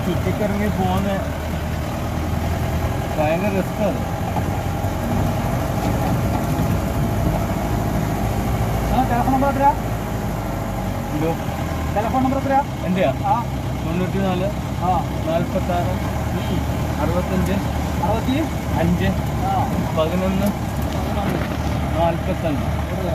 ചുറ്റിക്കറങ്ങി പോകുന്ന ഭയങ്കര റിസ്ക്കാണ് ആ ടെലിഫോൺ നമ്പർ എത്രയാ എന്തോ ടെലിഫോൺ നമ്പർ എത്രയാ എൻ്റെയാ ആ തൊണ്ണൂറ്റി നാല് ആ നാൽപ്പത്താറ് അറുപത്തഞ്ച് അറുപത്തി അഞ്ച് ആ പതിനൊന്ന് നാൽപ്പത്തഞ്ച്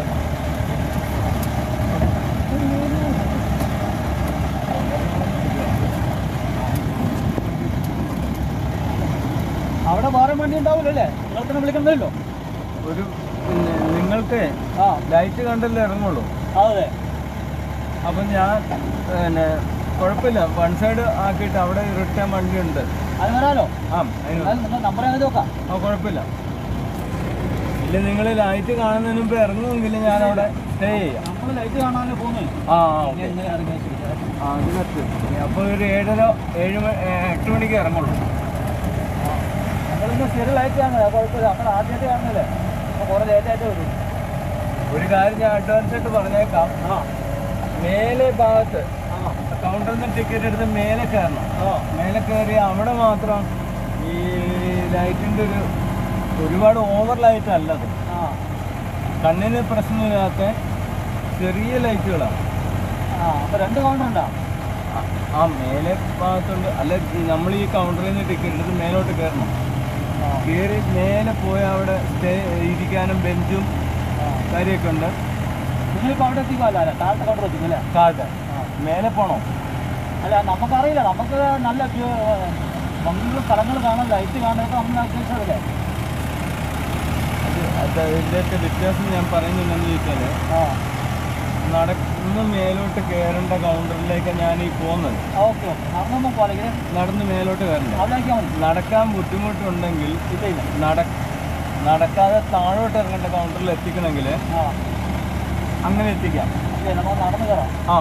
അവിടെ വേറെ വണ്ടി ഉണ്ടാവില്ലല്ലേ നിങ്ങൾ തന്നെ വിളിക്കണ്ടല്ലോ ഒരു പിന്നെ നിങ്ങൾക്ക് ആ ലൈറ്റ് കണ്ടല്ലേ ഇറങ്ങുള്ളൂ അതെ അപ്പം ഞാൻ പിന്നെ കുഴപ്പമില്ല വൺ സൈഡ് ആക്കിയിട്ട് അവിടെ റിട്ടേൺ വണ്ടിയുണ്ട് അത് വരാലോ ആ അതിന് എന്നാലും നിങ്ങൾ നമ്പർ ഏത് നോക്കാം ആ കുഴപ്പമില്ല ഇല്ല നിങ്ങൾ ലൈറ്റ് കാണുന്നതിന് മുമ്പ് ഇറങ്ങുമെങ്കിൽ ഞാൻ അവിടെ സ്റ്റേ ചെയ്യാം നമ്മൾ ലൈറ്റ് കാണാനല്ലേ പോകുന്നത് ആ ആ ഓക്കെ എങ്ങനെ ഇറങ്ങിയാൽ ശരി ആ അതിനകത്ത് അപ്പോൾ ഒരു ഏഴര ഏഴ് മണി ഏ, എട്ട് മണിക്ക് ഇറങ്ങുള്ളൂ നമ്മളിന്ന് സ്ഥിരം ലൈറ്റ് കാണുന്നത് കുഴപ്പമില്ല നമ്മൾ ആദ്യമായിട്ട് കാണുന്നില്ലേ അപ്പോൾ കുറേ ലേറ്റായിട്ട് വരും ഒരു കാര്യം ഞാൻ അഡ്വാൻസ് ആയിട്ട് പറഞ്ഞേക്കാം ആ മേലെ ഭാഗത്ത് ആ കൗണ്ടറിൽ നിന്ന് ടിക്കറ്റ് എടുത്ത് മേലെ കയറണം ആ മേലെ കയറി അവിടെ മാത്രം ഈ ലൈറ്റിൻ്റെ ഒരു ഒരുപാട് ഓവർ ലൈറ്റ് അല്ലത് ആ കണ്ണിന് പ്രശ്നമില്ലാത്ത ചെറിയ ലൈറ്റുകളാണ് ആ അപ്പോൾ രണ്ട് കൗണ്ടർ ഉണ്ടോ ആ- ആ മേലെ ഭാഗത്തുണ്ട് അല്ല നമ്മൾ ഈ കൗണ്ടറിൽ നിന്ന് ടിക്കറ്റ് എടുത്ത് മേലോട്ട് കയറണം ആ കയറി മേലെ പോയി അവിടെ സ്റ്റേ ഇരിക്കാനും ബെഞ്ചും ആ കാര്യമൊക്കെ ഉണ്ട് നിങ്ങളിപ്പോൾ അവിടെ എത്തിക്കുമല്ലോ അല്ലേ താഴത്തെ കൗണ്ടർ എത്തിക്കും അല്ലേ താഴത്തെ ആ മേലെ പോണോ അല്ല നമുക്കറിയില്ല നമുക്ക് നല്ല ഭംഗിയുള്ള സ്ഥലങ്ങൾ കാണാൻ ലൈറ്റ് കാണാനൊക്കെ നമ്മൾ ഉദ്ദേശിച്ചതല്ലേ അത് അത് ഇതിൻ്റെയൊക്കെ വ്യത്യാസം ഞാൻ പറയുന്നില്ലെന്ന് ചോദിച്ചാൽ ആ നടന്ന് മേലോട്ട് കയറേണ്ട കൗണ്ടറിലേക്ക് ഞാൻ ഈ പോകുന്നത് ഓക്കെ ഓക്കെ നടന്നൊന്നും പോലെ നടന്ന് മേലോട്ട് കയറണ്ട അവിടേക്കാ മതി നടക്കാൻ ബുദ്ധിമുട്ടുണ്ടെങ്കിൽ ഇല്ല ഇല്ല നട നടക്കാതെ താഴോട്ട് ഇറങ്ങേണ്ട കൗണ്ടറിൽ എത്തിക്കണമെങ്കിൽ ആ അങ്ങനെ എത്തിക്കാം ഇല്ല നമുക്ക് നടന്ന് കയറാം ആ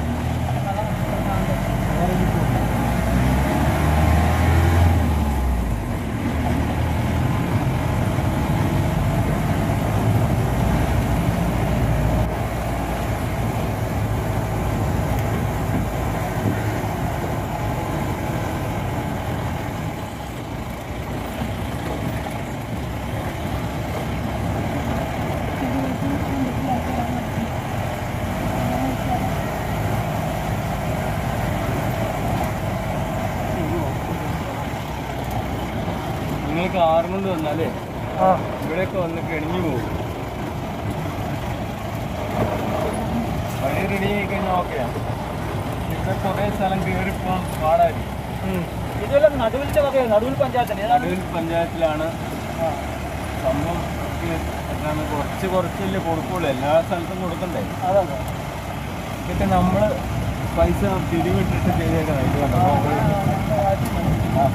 നിങ്ങൾക്ക് ആറും കൊണ്ട് വന്നാലേ ആ ഇവിടെയൊക്കെ വന്ന് കെണിഞ്ഞു പോകും വഴി റെഡി ആയി കഴിഞ്ഞാൽ ഓക്കെയാണ് ഇവിടെ കുറേ സ്ഥലം കയറിപ്പോകാൻ പാടായിരിക്കും ഇതുവല്ല നടുവിലിന്റെ വകയാണ് നടുവിൽ പഞ്ചായത്തിന് ഏതാണ് നടുവിൽ പഞ്ചായത്തിലാണ് ആ സംഭവം ഇത് എന്താണ് കുറച്ച് കുറച്ചല്ലേ കൊടുക്കുള്ളൂ എല്ലാ സ്ഥലത്തും കൊടുക്കണ്ടേ അതെ അതെ ഇതൊക്കെ നമ്മൾ പൈസ പിരിവിട്ടിട്ട് ചെയ്തേക്കണം ഇത് കണ്ടോ ആ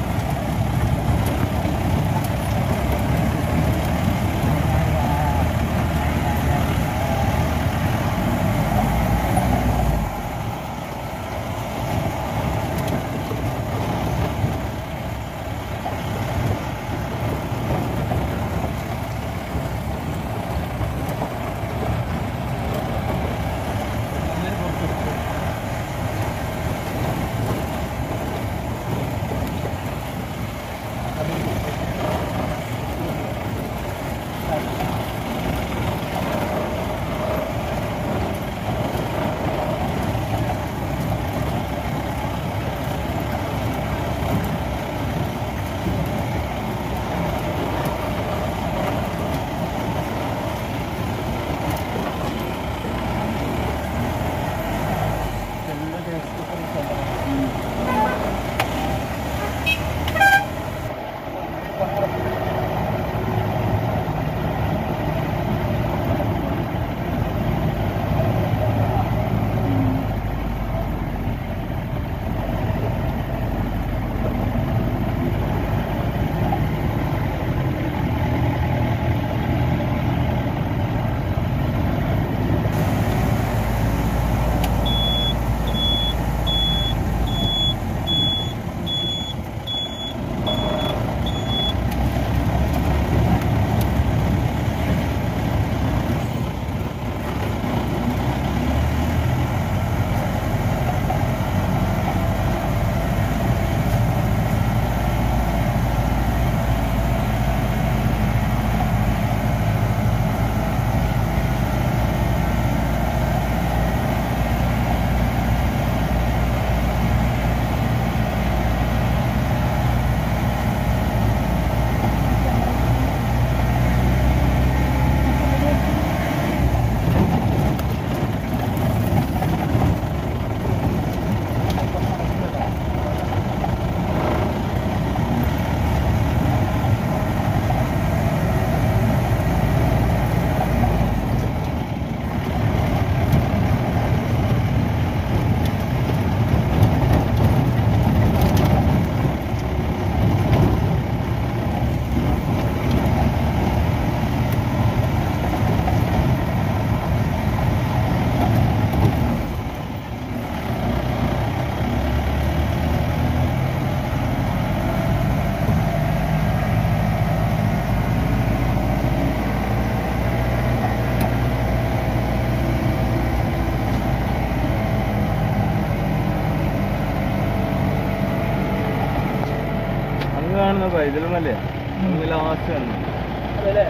പൈതലുമല്ലേ ലാസ്റ്റ് ആണ് അതല്ലേ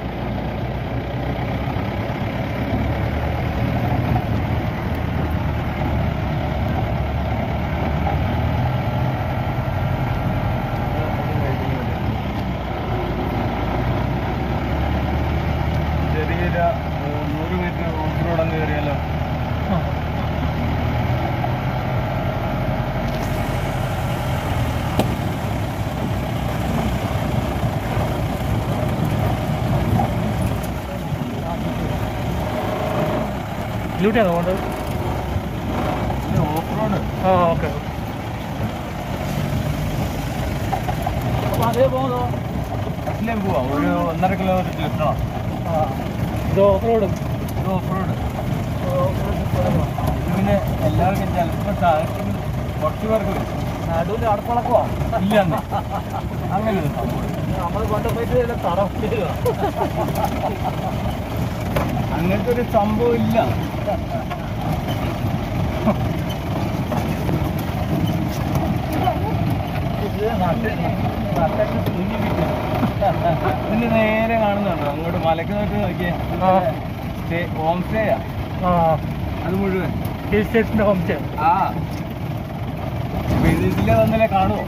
ചെറിയൊരു ഏഹ്, നൂറ് മീറ്റർ ഓഫ് റോഡ് അങ്ങ് കയറിയാലോ ഇതിലൂടെയാണോ പോകേണ്ടത് ഓഫ് റോഡ് ആ ഓക്കെ അതേ പോകുന്നോ ബസ്സിലേം പോവാം ഒരു ഒന്നര കിലോമീറ്റർ ചുറ്റണം ആ ഇത് ഓഫ് റോഡ് ഇത് ഓഫ് റോഡ് ഇതിന് എല്ലാവർക്കും ചിലപ്പോൾ താഴ്ചയിൽ കുറച്ച് പേർക്ക് വരും നടുവിൽ അടുപ്പളക്കുവാ ഇല്ലെന്ന് അങ്ങനെ ഒരു സംഭവം നമ്മൾ കൊണ്ട് പോയിട്ട് തറ അങ്ങനത്തെ ഒരു സംഭവം ഇല്ല ഇതിന് നേരെ കാണുന്നുണ്ടോ അങ്ങോട്ട് മലക്ക് നോക്കി നോക്കിയേ സ്റ്റേ ഹോം സ്റ്റേയാ ആ അത് മുഴുവൻ ഹിൽ സ്റ്റേഷൻ്റെ ഹോം സ്റ്റേ ആ ഇപ്പൊ ഇത് ഇതിലെ വന്നാലേ കാണുമോ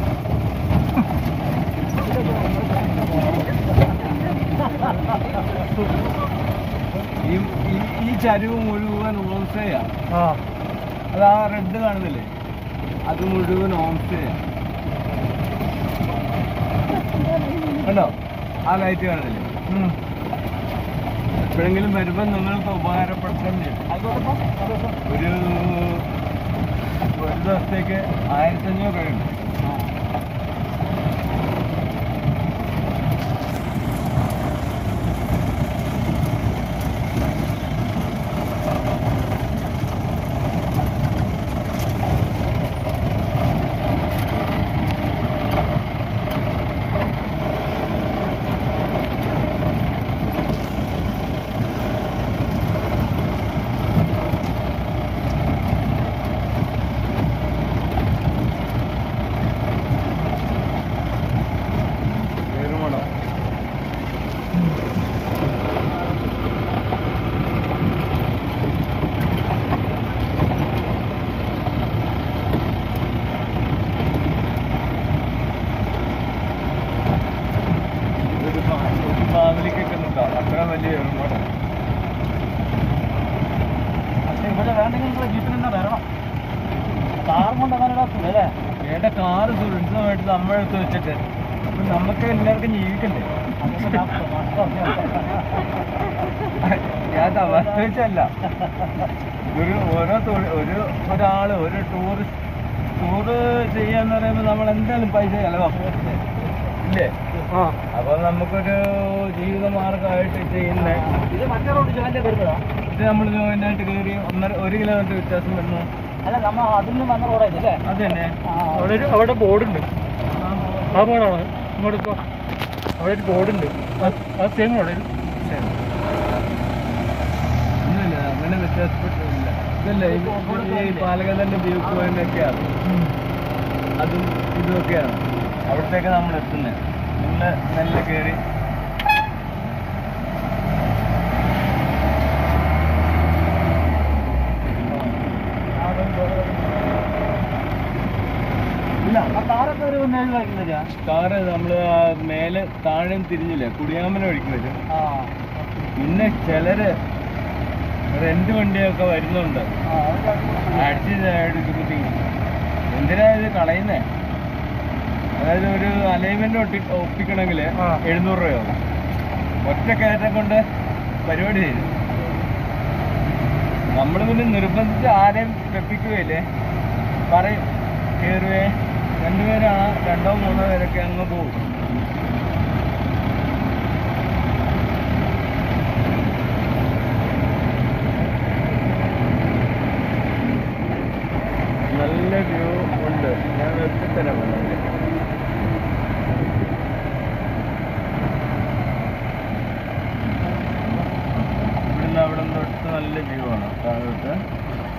ഈ ഈ- ഈ ചരിവ് മുഴുവൻ ഹോം സ്റ്റേയാ ആ അത് ആ റെഡ് കാണുന്നില്ലേ അത് മുഴുവൻ ഹോം സ്റ്റേയാ കണ്ടോ ആ ലൈറ്റ് കാണുന്നില്ലേ ഉം. എപ്പോഴെങ്കിലും വരുമ്പോൾ നിങ്ങൾക്ക് ഉപകാരപ്പെടുത്തണ്ടേ ഒരു ഒരു ദിവസത്തേക്ക് ആയിരത്തഞ്ഞൂറ് രൂപയുണ്ട് വേറുമണോ ഇതൊരു ഫാ- ഒരു ഫാമിലിക്കൊക്കെ നിൽക്കാം അത്ര വലിയ വേറുമണോ പക്ഷേ ഇവിടെ വേണ്ടെങ്കിൽ നിങ്ങൾ ജീപ്പിൽ തന്നെ വരണം കാറും കൊണ്ട് അങ്ങനെ അല്ലേ ഏട്ട കാറ് സുരക്ഷിതമായിട്ട് നമ്മളെടുത്ത് വെച്ചിട്ട് അപ്പൊ നമുക്ക് എല്ലാവർക്കും ജീവിക്കണ്ടേ ഞാൻ തമാശ വെച്ചല്ല ഒരു ഓരോ തൊഴി- ഒരു ഒരാള് ഒരു ടൂറിസ്റ്റ് ടൂറ് ചെയ്യാന്ന് പറയുമ്പോൾ നമ്മൾ എന്തായാലും പൈസ ചെലവാക്കും ഇല്ലേ ആ അപ്പൊ നമുക്കൊരു ജീവിത മാർഗമായിട്ട് ചെയ്യുന്ന ഇത് മറ്റേ റോഡ് ജോയിൻ്റെ വരുന്നതാ ഇത് നമ്മൾ ജോയിൻ്റായിട്ട് കയറി ഒന്നര ഒരു കിലോമീറ്റർ വ്യത്യാസം വരുന്നു അല്ല നമ്മ അതിൽ നിന്ന് വന്ന റോഡായിട്ട് അല്ലേ അത് തന്നെ അവിടെ ഒരു അവിടെ ബോർഡുണ്ട് ആ ബോർഡാണ് ഇങ്ങോട്ട് ഇപ്പോ അവിടെ ഒരു ബോർഡുണ്ട് ആ സെയിം റോഡ് ശരി. ഒന്നുമില്ല അങ്ങനെ വ്യത്യാസപ്പെട്ടില്ല ഇതല്ലേ ഈ- ഈ പാലകതന്റെ വ്യൂ പോയിന്റ് ഒക്കെയാണ് അതും ഇതുമൊക്കെയാണ് അവിടത്തേക്ക് നമ്മൾ എത്തുന്നത് നിങ്ങൾ നല്ല കയറി ഇല്ല ആ കാറൊക്കെ ഒരു നേരിൽ കളിക്കുന്നില്ല കാറ് നമ്മൾ മേലെ താഴെ തിരിഞ്ഞില്ലേ കുടിയാമല വഴിക്ക് വരും ആ പിന്നെ ചിലര് റെന്റ് വണ്ടിയൊക്കെ വരുന്നുണ്ട് ആ അവിടെ അടിച്ച് എന്തിനാ ഇത് കളയുന്നേ അതായത് ഒരു അലൈൻമെന്റ് ഒട്ടി ഒപ്പിക്കണമെങ്കിൽ ആ. എഴുന്നൂറ് രൂപയാവും ഒറ്റ കയറ്റം കൊണ്ട് പരിപാടി ചെയ്തു നമ്മൾ പിന്നെ നിർബന്ധിച്ച് ആരെയും വെപ്പിക്കുകയില്ലേ പറയും കയറുവേ രണ്ടുപേരാണ് രണ്ടോ മൂന്നോ പേരൊക്കെ അങ്ങ് പോകും നല്ല വ്യൂ ഉണ്ട് ഞാൻ നിർത്തിത്തരാം വേണമെങ്കിൽ ഇവിടുന്ന് അവിടെ തൊട്ട് നല്ല വ്യൂ ആണ് താഴോട്ട്